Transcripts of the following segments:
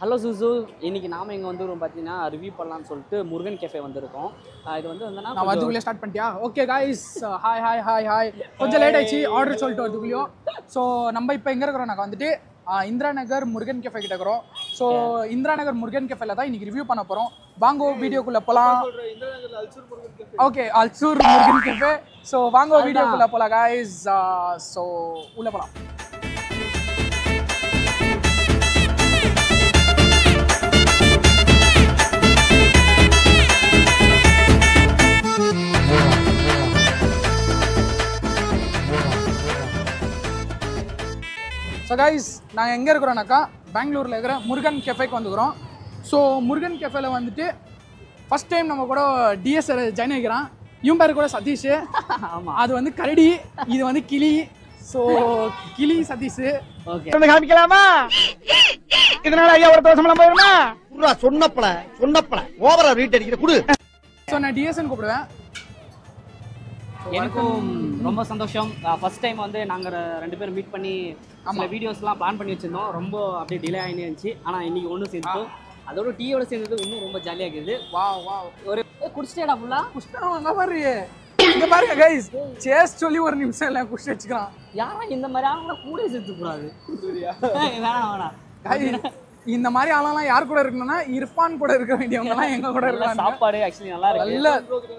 Hello சுசு இன்னைக்கு நாம இங்கே வந்துருக்கோம் பார்த்தீங்கன்னா ரிவ்யூ பண்ணலாம்னு சொல்லிட்டு முருகன் கேஃபே வந்திருக்கோம் ஆஹ் இது வந்து நான் வந்து வரதுக்குள்ளே ஸ்டார்ட் பண்ணிட்டியா okay guys hi hi hi hi கொஞ்சம் லேட் ஆயிடுச்சு ஆர்டர் சொல்லிட்டு வரதுக்குள்ளேயும் ஸோ நம்ம இப்போ எங்கே இருக்கிறோம் நாங்கள் வந்துட்டு ஆஹ், இந்திரா நகர் முருகன் கேஃபே கிட்ட இருக்கிறோம் ஸோ இந்திரா நகர் முருகன் கேஃபேல தான் இன்னைக்கு ரிவ்யூ பண்ண போகிறோம் வாங்கோ வீடியோக்குள்ளே போகலாம் okay Ulsoor Murugan cafe so வாங்கோ வீடியோக்குள்ளே போகலாம் காய்ஸ் ஸோ உள்ளே போகலாம் ஸோ கைஸ் நாங்கள் எங்கே இருக்கிறோம்னாக்கா பெங்களூரில் இருக்கிற முருகன் கெஃபேக்கு வந்துக்கிறோம் ஸோ முருகன் கெஃபேல வந்துட்டு ஃபர்ஸ்ட் டைம் நம்ம கூட டிஎஸ் ஜாயின் ஆகிக்கிறான் இவன் பேர் கூட சதீஷ் ஆமா அது வந்து கரடி இது வந்து கிளி ஸோ கிளி சதீஷ் ஓகே காமிக்கலாமா இதனால ஐயா ஒரு தோசமெல்லாம் போயிருமா புர்ரா சொன்னப்பல சொன்னப்பல ஓவரா ரீட் அடிக்கிற குடு ஸோ நான் டிஎஸ்ன்னு கூப்பிடுவேன் எனக்கும் ரொம்ப சந்தோஷம் ஃபர்ஸ்ட் டைம் வந்து நாங்கள் ரெண்டு பேரும் மீட் பண்ணி சில வீடியோஸ்லாம் பிளான் பண்ணி வச்சிருந்தோம் ரொம்ப அப்படியே டிலே ஆகினே இருந்துச்சு ஆனால் இன்னைக்கு ஒன்று சேர்ந்தோம் அதோட டீயோட சேர்ந்தது இன்னும் ரொம்ப ஜாலியாக இருக்குது வா வா ஒரு குடிச்சிட்டேடா ஃபுல்லாக குஷ்டம் அங்கே பாரு இங்க பாருங்க கைஸ் சேஸ் சொல்லி ஒரு நிமிஷம் இல்லை குஷ்ட வச்சுக்கிறான் யாரும் இந்த மாதிரி ஆளுங்களை கூட சேர்த்துக்கூடாது வேணாம் வேணாம் Guys, இந்த மாதிரி ஆளெல்லாம் யார் கூட இருக்கணும்னா இர்ஃபான் கூட இருக்க வேண்டியவங்க எல்லாம் எங்க கூட நல்ல இருக்காங்க சாப்பாடு ஆக்சுவலி நல்லா இருக்கு நல்ல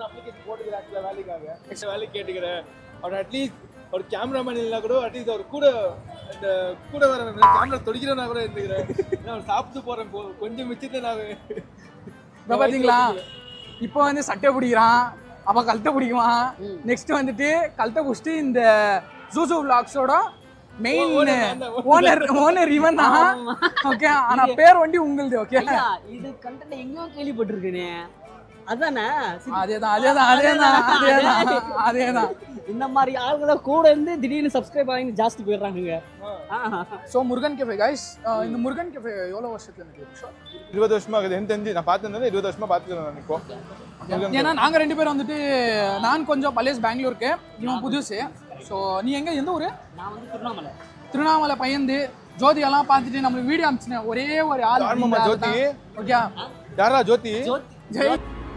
எக்ஸ்ட்ரா வேலைக்கு கேட்டுக்கிறேன் அவர் அட்லீஸ்ட் ஒரு கேமராமேன் இல்லைனா கூட அட்லீஸ்ட் அவர் கூட இந்த கூட வர கேமரா தொடிக்கிறேன்னா கூட இருந்துக்கிறேன் ஏன்னா அவர் சாப்பிட்டு போறேன் போ- கொஞ்சம் மிச்சத்தை நான் இப்ப பாத்தீங்களா இப்போ வந்து சட்டை பிடிக்கிறான் அப்ப கழுத்தை பிடிக்குவான் நெக்ஸ்ட் வந்துட்டு கழுத்தை பிடிச்சிட்டு இந்த ஜூசு விளாக்ஸோட மெயின் ஓனர் ஓனர் இவன் தான் ஓகே ஆனா பேர் வண்டி உங்களுது ஓகே ஐயா, இது கண்டென்ட் எங்கேயோ கேள்விப்பட்டிருக்கேனே அதானே சரி, அதேதான் அதேதான் அதேதான் அதேதான் அதேதான் இந்த மாதிரி ஆளுங்களை கூட இருந்து திடீர்னு சப்ஸ்கிரைப் ஆகி ஜாஸ்தி போயிடுறாங்க ஸோ முருகன் கெஃபே கைஸ் இந்த முருகன் கெஃபே எவ்வளோ வருஷத்துல இருக்கு இருபது வருஷமா ஆகுது எனக்கு தெரிஞ்சு நான் பார்த்துருந்தேன் இருபது வருஷமா பார்த்துக்கிறேன் நான் இப்போ ஏன்னா நாங்க ரெண்டு பேரும் வந்துட்டு நான் கொஞ்சம் பழைய பெங்களூருக்கு இவன் புதுசு ஸோ நீ எங்க எந்த ஊரு நான் வந்து திருவண்ணாமலை திருவண்ணாமலை பையந்து ஜோதி எல்லாம் பார்த்துட்டு நம்மளுக்கு வீடியோ அனுப்பிச்சினேன் ஒரே ஒரு ஆள் யாரும்மா ஜோதி? ஓகே யாரா ஜோதி ஜெய்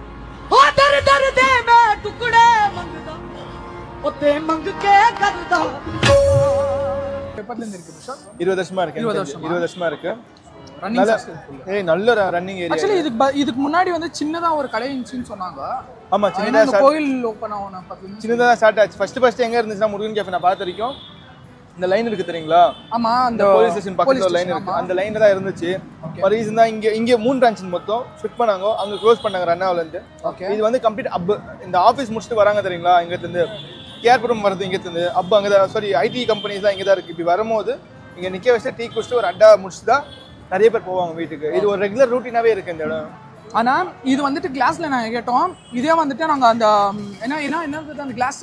எப்பத்துல இருந்து இருக்கு பிஷா இருபது வருஷமா இருக்கு இருபது எனக்கு தெரிஞ்சு. இருபது வருஷமா இருக்கு ரன்னிங் நல்ல ஏய் நல்ல ரன்னிங் ஏரியா ஆக்சுவலி இதுக்கு ப- இதுக்கு முன்னாடி வந்து சின்னதா ஒரு கடை இருந்துச்சுன்னு சொன்னாங்க ஆமா ஏன்னா சின்னதா இந்த கோயில் ஓப்பன் ஆகணும் பார்த்தீங்கன்னா சின்னதா ஸ்டார்ட் ஆச்சு ஃபர்ஸ்ட் ஃபர்ஸ்ட் எங்க இருந்துச்சுன்னா முருகன் கேஃபே நான் பார்த்த வரைக்கும் இந்த லைன் இருக்கு தெரியுங்களா ஆமா அந்த இந்த போலீஸ் ஸ்டேஷன் பக்கத்துல ஒரு லைன் station, இருக்கு ஆமா. அந்த லைன்ல தான் இருந்துச்சு ஒரு ரீசன் தான் இங்க இங்க மூணு பிரான்ச் மொத்தம் ஷிஃப்ட் பண்ணாங்க அங்க க்ளோஸ் பண்ணாங்க ரன்னாவில இருந்து ஓகே இது வந்து கம்ப்ளீட் அப் இந்த ஆபீஸ் முடிச்சுட்டு வராங்க தெரியுங்களா இங்க இருந்து கேர்புரம் வருது இங்க இருந்து அப் அங்க தான் சாரி ஐடி கம்பெனிஸ் தான் இங்க தான் இருக்கு இப்படி வரும்போது இங்க நிக்க வச்சு டீ குடிச்சிட்டு ஒரு அட்டா முடிச்சுட்டு தான் நிறைய பேர் போவாங்க வீட்டுக்கு இது ஒரு ரெகுலர் ரூட்டீனாவே இருக்கு இந்த இடம் ஆனா இது வந்துட்டு கிளாஸ்ல நாங்க கேட்டோம் இதே வந்துட்டு நாங்க அந்த ம், என்ன என்ன என்னது அந்த கிளாஸ்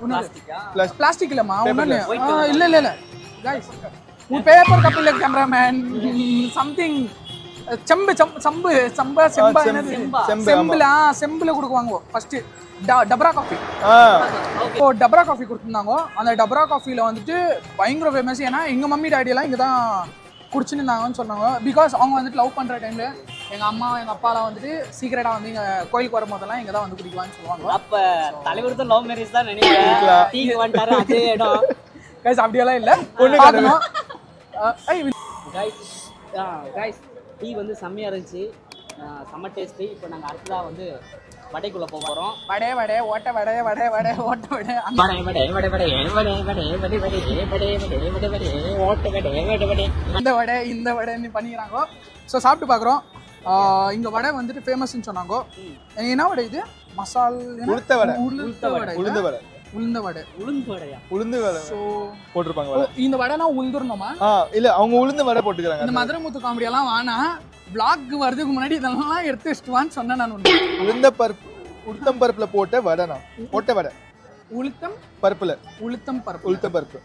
Plus- பிளாஸ்டிக் இல்லம்மா ஒண்ணு இல்ல இல்ல இல்ல கைஸ் உன் பேப்பர் கப் இல்ல கேமராமேன் சம்திங் செம்பு செம்பு சம்பு சம்பா செம்பா செம்பு, என்னது செம்பு, ஆமா. செம்புல ஆ, செம்புல கொடுக்குவாங்க ஃபர்ஸ்ட் டபரா காஃபி ஆ இப்போ டபரா காஃபி கொடுத்துருந்தாங்க அந்த டபரா காஃபில வந்துட்டு பயங்கர ஃபேமஸ் ஏன்னா எங்க மம்மி டாடி எல்லாம் இங்க தான் குடிச்சுன்னு இருந்தாங்கன்னு சொன்னாங்க பிகாஸ் அவங்க வந்துட்டு லவ் பண்ற டைம்ல எங்க அம்மா எங்க அப்பாலாம் வந்துட்டு சீக்கிரட்டா வந்து இங்க கோயிலுக்கு வரும்போதெல்லாம் இங்க தான் வந்து குடிக்குவான்னு சொல்லுவாங்க அப்ப தலைவர் தான் லவ் மேரேஜ் தான் நினைக்கிறேன் டீக்கு வந்துட்டாரு அதே இடம் கைஸ் அப்படியெல்லாம் இல்ல பார்க்கணும் அஹ், ஐய், கைஸ் கைஸ் டீ வந்து செம்மையா இருந்துச்சு ஆஹ் செம்ம டேஸ்ட்டு இப்போ நாங்கள் அடுத்ததாக வந்து வடைக்குள்ளே போக போகிறோம் வடை வடை ஓட்ட வடை வடை வடை ஓட்ட வடை அந்த வடை வடை வடை வடை வடை வடை வடை வடை வடை வடை வடை வடை ஓட்ட வடை வடை வடை இந்த வடை இந்த வடைன்னு பண்ணிக்கிறாங்க ஸோ சாப்பிட்டு பார்க்குறோம் இங்க வடை வந்துட்டு ஃபேமஸ்ன்னு சொன்னாங்க என்ன வடை இது மசால் என்ன? உளுத்த வடை. உளுத்த வடை உளுந்து வடை உளுந்த வடை உளுந்து வடையா உளுந்து வடை ஸோ போட்டிருப்பாங்க வடை இந்த வடைலாம் உளுந்துடணுமா ஆ இல்ல அவங்க உளுந்து வடை போட்டுக்கிறாங்க இந்த மதுரை முத்து காமெடி எல்லாம் வேணா பிளாக் வரதுக்கு முன்னாடி இதெல்லாம் எடுத்து வச்சுட்டுவான்னு சொன்னேன் நான் ஒண்ணு. உளுந்த பருப்பு உளுத்தம் பருப்புல போட்ட வடைனா போட்ட வடை உளுத்தம் பருப்புல உளுத்தம் பருப்பு உளுத்த பருப்பு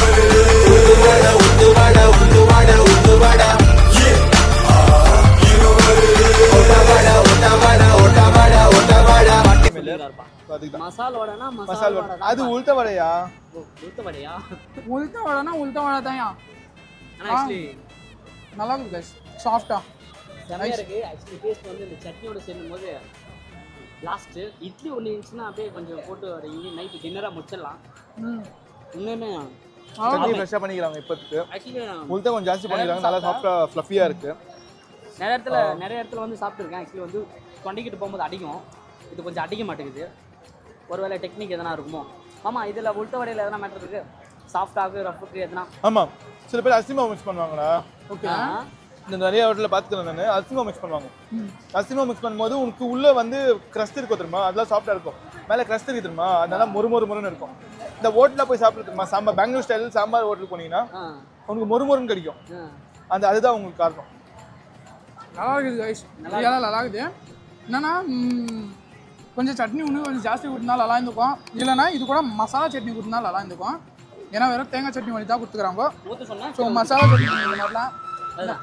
அதுக்குதான் மசால் வடைனா மசால் மசால் வடை வடை அது உளுத்த வடையா உளுத்த வடையா உளுத்த வடைனா உளுத்த வடை தான் ஆனால் ஆக்சுவலி நல்லா இருக்கு கைஸ் சாஃப்டா செம்மையா இருக்கு ஆக்சுவலி டேஸ்ட் வந்து இந்த சட்னியோட சேரும் போது லாஸ்ட்டு இட்லி ஒன்று இருந்துச்சுன்னா அப்படியே கொஞ்சம் போட்டு ஒரு ஈவினிங் நைட்டு டின்னராக முடிச்சிடலாம் ம் இன்னுமே சட்னி ஃப்ரெஷ்ஷாக பண்ணிக்கிறாங்க இப்போத்துக்கு ஆக்சுவலி உளுத்த கொஞ்சம் ஜாஸ்தி பண்ணிக்கிறாங்க நல்லா சாஃப்டாக ஃப்ளஃபியாக இருக்கு நிறைய இடத்துல நிறைய இடத்துல வந்து சாப்பிட்ருக்கேன் ஆக்சுவலி வந்து தொண்டைக்கிட்டு போகும்போது அடிக்கும் இது கொஞ்சம் அடிக்க மாட்டேங்குது ஒருவேளை டெக்னிக் எதனா இருக்குமோ ஆமாம் இதில் உளுத்த வடையில் எதனா மேட்டர் இருக்கு சாஃப்டாக ரஃபுக்கு எதனா ஆமாம் சில பேர் அரிசி மாவு மிக்ஸ் பண்ணுவாங்களா ஓகே இந்த நிறைய ஹோட்டலில் பார்த்துக்கிறேன் நான் அரிசி மாவு மிக்ஸ் பண்ணுவாங்க அரிசி மாவு மிக்ஸ் பண்ணும்போது உனக்கு உள்ளே வந்து க்ரஸ்ட் இருக்கும் தெரியுமா அதெல்லாம் சாஃப்டாக இருக்கும் மேலே க்ரஸ்ட் இருக்கு தெரியுமா அதனால மொறு மொறு மொறுன்னு இருக்கும் இந்த ஹோட்டலில் போய் சாப்பிட்டு தெரியுமா சாம்பார் பெங்களூர் ஸ்டைல் சாம்பார் ஹோட்டலுக்கு போனீங்கன்னா ஆ உனக்கு மொறு மொறுன்னு கிடைக்கும் ஆ அந்த அதுதான் உங்களுக்கு காரணம் நல்லா இருக்குது கைஸ் ரியலாக நல்லா இருக்குது என்னன்னா ம், கொஞ்சம் சட்னி இன்னும் கொஞ்சம் ஜாஸ்தி கொடுத்தா நல்லா இருந்துக்கும் இல்லைன்னா இது கூட மசாலா சட்னி கொடுத்தா நல்லா இருந்துக்கும் ஏன்னா வெறும் தேங்காய் சட்னி பண்ணி தான் கொடுத்துக்கிறாங்க ஊற்ற சொன்னால் ஸோ மசாலா சட்னி இந்த மாதிரிலாம் அதுதான்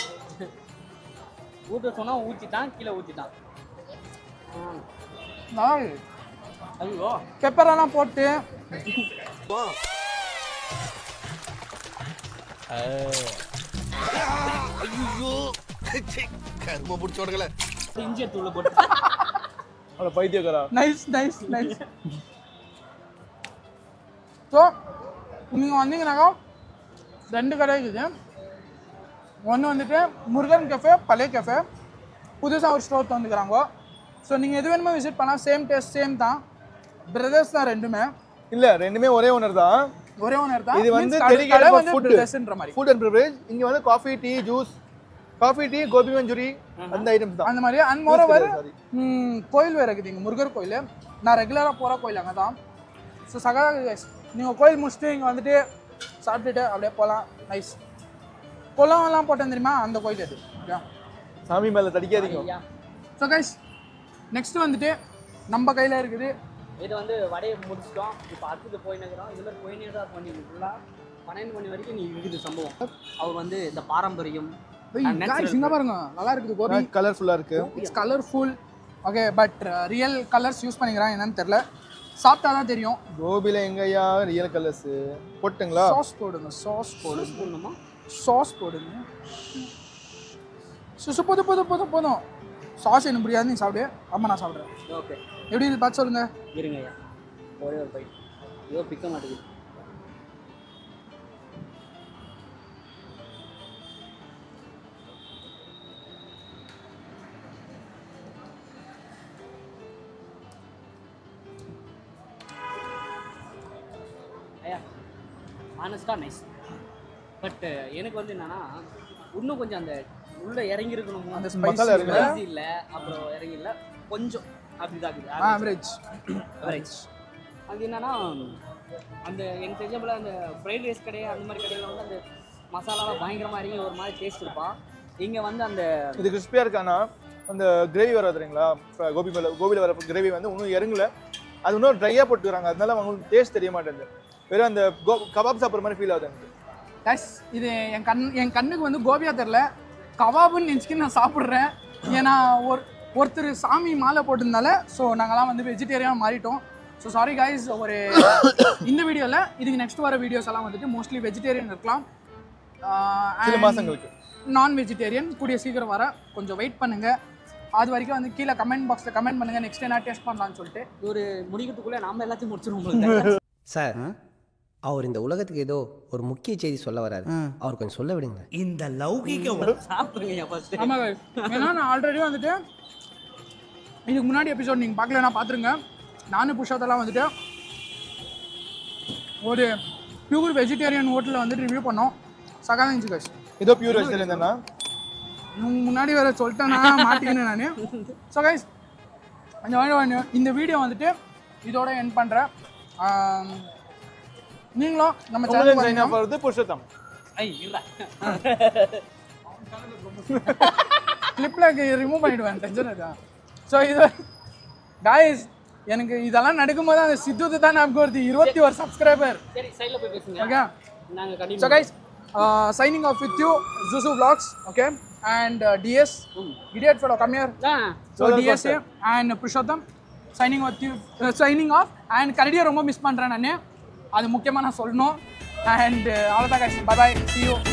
ஊற்ற சொன்னால் ஊற்றிட்டான் கீழே ஊற்றிட்டான் நல்லா இருக்குது ஐயோ பெப்பரெல்லாம் போட்டு கரும பிடிச்சோடுங்களே இஞ்சி தூள் போட்டு அவ்வளோ பைத்தியக்காரா நைஸ் நைஸ் நைஸ் ஸோ நீங்கள் வந்தீங்கன்னாக்கா ரெண்டு கடை இருக்குது ஒன்று வந்துட்டு முருகன் கெஃபே பழைய கெஃபே புதுசாக ஒரு ஸ்டோர் வந்துக்கிறாங்க ஸோ நீங்கள் எது வேணுமோ விசிட் பண்ணால் சேம் டேஸ்ட் சேம் தான் பிரதர்ஸ் தான் ரெண்டுமே இல்லை ரெண்டுமே ஒரே ஓனர் தான் ஒரே ஓனர் தான் இது வந்து Means கடை- dedicated கடை for வந்து food. brothersன்ற மாதிரி ஃபுட் அண்ட் ப்ரிவரேஜ் இங்கே வந்து coffee tea juice coffee tea gobi manchurian அந்த ஐட்டம்ஸ் தான் அந்த மாதிரி அண்ட் மோரோவர் sorry. கோயில் வேறு இருக்குது இங்கே முருகர் கோயில் நான் ரெகுலராக போகிற கோயில் அங்கே தான் ஸோ சகா நீங்கள் கோயில் முடிச்சுட்டு இங்கே வந்துட்டு சாப்பிட்டுட்டு அப்படியே போகலாம் நைஸ் குளம்லாம் போட்டேன் தெரியுமா அந்த கோயில் அது ஓகே சாமி மேலே தடிக்காதீங்க ஐயா ஸோ கைஸ் நெக்ஸ்ட் வந்துட்டு நம்ம கையில் இருக்குது இது வந்து வடையை முடிச்சிட்டோம் இப்போ அடுத்தது போயின்னு இருக்கிறோம் இது மாதிரி போயினே தான் பண்ணி ஃபுல்லாக பன்னெண்டு மணி வரைக்கும் நீ இருக்குது சம்பவம் அவர் வந்து இந்த பாரம்பரியம் காய்ஸ் இங்கே பாருங்க நல்லா இருக்குது கோபி கலர்ஃபுல்லாக இருக்கு it's colourful okay but real colours use பண்ணிக்கிறான் என்னன்னு தெரில சாப்பிட்டா தான் தெரியும் கோபியில் எங்கய்யா ரியல் கலர்ஸ் போட்டுங்களா சாஸ் போடுங்க சாஸ் போடுங்க போடணுமா சாஸ் போடுங்க சுசு போதும் போதும் போதும் போதும் சாஸ் எனக்கு பிடிக்காது நீ சாப்பிடு அம்மா நான் சாப்பிட்றேன் ஓகே எப்படி இது பார்த்து சொல்லுங்க இருங்க ஐயா ஒரே ஒரு பைட் ஐயோ பிக்க மாட்டேங்குது ஐயா ஆனஸ்டாக நைஸ் பட் எனக்கு வந்து என்னன்னா இன்னும் கொஞ்சம் அந்த உள்ள இறங்கி இருக்கணும் அந்த மசாலா ஸ்பைசி இருக்குல்ல? ஸ்பைசி இல்லை அப்புறம் இறங்கி இல்லை கொஞ்சம் அப்படிதான் இருக்குது ஆவரேஜ் ஆவரேஜ் அது என்னன்னா அந்த எனக்கு தெரிஞ்ச போல அந்த ஃப்ரைட் ரைஸ் கடை அந்த மாதிரி கடையில் வந்து அந்த மசாலாலாம் பயங்கரமாக இறங்கி ஒரு மாதிரி டேஸ்ட் இருப்பான் இங்கே வந்து அந்த இது கிறிஸ்பியாக இருக்கானா அந்த கிரேவி வர தெரியுங்களா இப்ப கோபி மேலே கோபியில் வர கிரேவி வந்து இன்னும் இறங்கல அது இன்னும் ட்ரையாக போட்டுக்கிறாங்க அதனால அவங்களுக்கு டேஸ்ட் தெரிய மாட்டேங்குது வெறும் அந்த கோ கபாப் சாப்பிட்ற மாதிரி ஃபீல் ஆகுது எனக்கு கைஸ் இது என் கண் என் கண்ணுக்கு வந்து கோபியா தெரில கபாபுன்னு நினச்சிக்கி நான் சாப்பிட்றேன் ஏன்னா ஒரு ஒருத்தர் சாமி மாலை போட்டிருந்தால ஸோ நாங்கள்லாம் வந்து வெஜிடேரியனாக மாறிட்டோம் ஸோ சாரி காய்ஸ் ஒரு இந்த வீடியோவில் இதுக்கு நெக்ஸ்ட் வர வீடியோஸ் எல்லாம் வந்துட்டு மோஸ்ட்லி வெஜிடேரியன் இருக்கலாம் சில மாசங்களுக்கு நான் வெஜிடேரியன் கூடிய சீக்கிரம் வர கொஞ்சம் வெயிட் பண்ணுங்க அது வரைக்கும் வந்து கீழே கமெண்ட் பாக்ஸில் கமெண்ட் பண்ணுங்க நெக்ஸ்ட் என்ன டேஸ்ட் பண்ணலாம்னு சொல்லிட்டு ஒரு முடிக்கிறதுக்குள்ளே நாம எல்லாத்தையும் முடிச்சிருவோம் உங்களுக்கு சார் அவர் இந்த உலகத்துக்கு ஏதோ ஒரு முக்கிய செய்தி சொல்ல வராரு அவர் கொஞ்சம் சொல்ல விடுங்க இந்த லௌகிக சாப்பிடுங்க ஃபர்ஸ்ட் ஆமாம் guys. ஏன்னா நான் ஆல்ரெடி வந்துட்டு இதுக்கு முன்னாடி எபிசோட் நீங்கள் பார்க்கலனா பார்த்துருங்க நானும் புஷாத்தெல்லாம் வந்துட்டு ஒரு பியூர் வெஜிடேரியன் ஹோட்டலில் வந்துட்டு ரிவ்யூ பண்ணோம் சகாதஞ்சி கைஸ் ஏதோ பியூர் வெஜிடேரியன் தானா முன்னாடி வேற சொல்லிட்டேன்னா மாட்டிக்கினேன் நான் ஸோ கைஸ் அந்த மாதிரி வந்து இந்த வீடியோ வந்துட்டு இதோட என் பண்ணுறேன் நீங்களும் நம்ம உங்களுக்கு சேனல் சைன் ஆஃப் வருது புருஷோத்தம் ஐ இல்ல கிளிப்பில் ரிமூவ் பண்ணிடுவேன் டென்ஷன் தான் ஸோ இது காய்ஸ் எனக்கு இதெல்லாம் நடக்கும்போது அந்த சித்து தான் ஞாபகம் வருது இருபத்தி ஒரு சப்ஸ்கிரைபர் சரி சைடில் போய் பேசுங்க ஓகே நாங்கள் ஸோ கண்டிப்பாக guys signing off with you ஜூசு vlogs okay and DS idiot fellow come here so DS and Purushottam signing with you signing off and கரடியை ரொம்ப மிஸ் பண்ணுறேன் நான் அது முக்கியமாக நான் சொல்லணும் அண்ட் அவ்வளோதான் guys bye bye see you